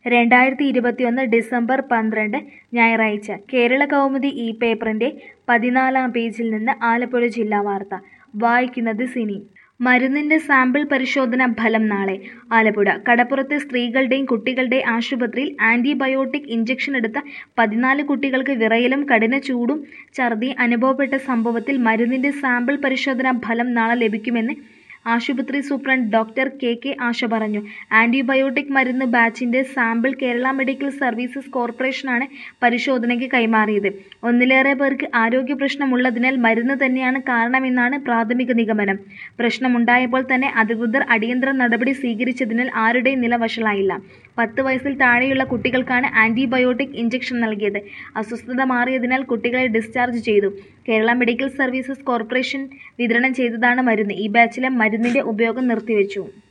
രണ്ടായിരത്തി ഇരുപത്തിയൊന്ന് ഡിസംബർ പന്ത്രണ്ട് ഞായറാഴ്ച കേരള കൗമുദി ഈ പേപ്പറിന്റെ പതിനാലാം പേജിൽ നിന്ന് ആലപ്പുഴ ജില്ലാ വാർത്ത വായിക്കുന്നത് സിനി മരുന്നിന്റെ സാമ്പിൾ പരിശോധന ഫലം നാളെ ആലപ്പുഴ കടപ്പുറത്തെ സ്ത്രീകളുടെയും കുട്ടികളുടെയും ആശുപത്രിയിൽ ആന്റിബയോട്ടിക് ഇഞ്ചക്ഷൻ എടുത്ത പതിനാല് കുട്ടികൾക്ക് വിറയലും കഠിന ചൂടും ഛർദിയും അനുഭവപ്പെട്ട സംഭവത്തിൽ മരുന്നിന്റെ സാമ്പിൾ പരിശോധന ഫലം നാളെ ലഭിക്കുമെന്ന് ആശുപത്രി superintendent doctor K K Asha പറഞ്ഞു ആന്റിബയോട്ടിക് മരുന്ന് ബാച്ചിന്റെ സാമ്പിൾ കേരള മെഡിക്കൽ സർവീസസ് കോർപ്പറേഷനാണ് പരിശോധനയ്ക്ക് കൈമാറിയത് ഒന്നിലേറെ പേർക്ക് ആരോഗ്യ പ്രശ്നമുള്ളതിനാൽ മരുന്ന് തന്നെയാണ് കാരണമെന്നാണ് പ്രാഥമിക നിഗമനം പ്രശ്നമുണ്ടായപ്പോൾ തന്നെ അധികൃതർ അടിയന്തര നടപടി സ്വീകരിച്ചതിനാൽ ആരുടെയും നില വഷളായില്ല പത്ത് വയസ്സിൽ താഴെയുള്ള കുട്ടികൾക്കാണ് ആന്റിബയോട്ടിക് ഇഞ്ചക്ഷൻ നൽകിയത് അസ്വസ്ഥത മാറിയതിനാൽ കുട്ടികളെ ഡിസ്ചാർജ് ചെയ്തു കേരള മെഡിക്കൽ സർവീസസ് കോർപ്പറേഷൻ വിതരണം ചെയ്തതാണ് മരുന്ന് ഈ ബാച്ചിലെ മരുന്നിന്റെ ഉപയോഗം നിർത്തിവെച്ചു